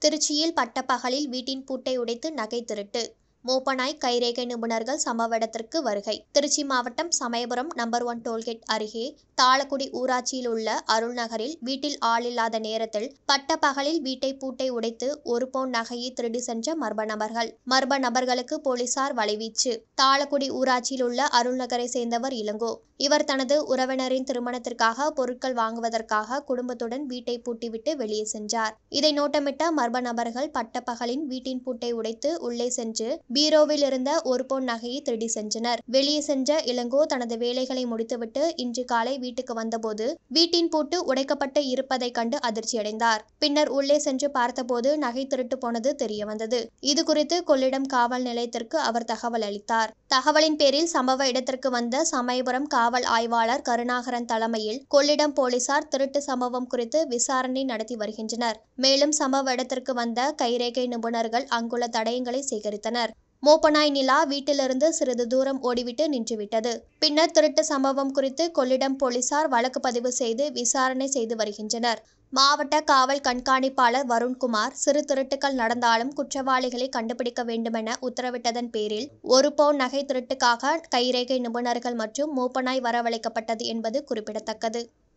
திருச்சியில் பட்டப்பகலில் வீட்டின் பூட்டை உடைத்து நகை திருட்டு மோப்பனாய் கைரேகை நிபுணர்கள் சம்பவ இடத்திற்கு வருகை திருச்சி மாவட்டம் சமயபுரம் நம்பர் ஒன் டோல்கேட் அருகே தாளக்குடி ஊராட்சியில் உள்ள அருள்நகரில் வீட்டில் ஆளில்லாத நேரத்தில் பட்டப்பகலில் வீட்டை பூட்டை உடைத்து ஒரு பவுன் நகையை திருடி சென்ற மர்ம நபர்கள் மர்ம நபர்களுக்கு போலீசார் வலைவீச்சு தாளக்குடி ஊராட்சியில் உள்ள அருள்நகரை சேர்ந்தவர் இளங்கோ இவர் தனது உறவினரின் திருமணத்திற்காக பொருட்கள் வாங்குவதற்காக குடும்பத்துடன் வீட்டை பூட்டிவிட்டு வெளியே சென்றார் இதை நோட்டமிட்ட மர்ம நபர்கள் பட்டப்பகலின் வீட்டின் பூட்டை உடைத்து உள்ளே சென்று பீரோவில் இருந்த ஒரு பவுன் நகையை திருடி சென்றனர் வெளியே சென்ற இளங்கோ தனது வேலைகளை முடித்துவிட்டு இன்று காலை வீட்டுக்கு வந்தபோது வீட்டின் பூட்டு உடைக்கப்பட்டு இருப்பதைக் கண்டு அதிர்ச்சியடைந்தார் பின்னர் உள்ளே சென்று பார்த்தபோது நகை திருட்டு போனது தெரியவந்தது இது குறித்து கொள்ளிடம் காவல் நிலையத்திற்கு அவர் தகவல் அளித்தார் தகவலின் பேரில் சம்பவ இடத்திற்கு வந்த சமயபுரம் காவல் ஆய்வாளர் கருணாகரன் தலைமையில் கொள்ளிடம் போலீசார் திருட்டு சம்பவம் குறித்து விசாரணை நடத்தி வருகின்றனர் மேலும் சம்பவ இடத்திற்கு வந்த கைரேகை நிபுணர்கள் அங்குள்ள தடயங்களை சேகரித்தனர் மோப்பனாய் நிலா வீட்டிலிருந்து சிறிது தூரம் ஓடிவிட்டு நின்றுவிட்டது பின்னர் திருட்டு சம்பவம் குறித்து கொள்ளிடம் போலீசார் வழக்கு பதிவு செய்து விசாரணை செய்து வருகின்றனர் மாவட்ட காவல் கண்காணிப்பாளர் வருண்குமார் சிறு திருட்டுகள் நடந்தாலும் குற்றவாளிகளை கண்டுபிடிக்க வேண்டுமென உத்தரவிட்டதன் பேரில் ஒரு பவுன் நகை திருட்டுக்காக கைரேகை நிபுணர்கள் மற்றும் மூப்பனாய் வரவழைக்கப்பட்டது என்பது குறிப்பிடத்தக்கது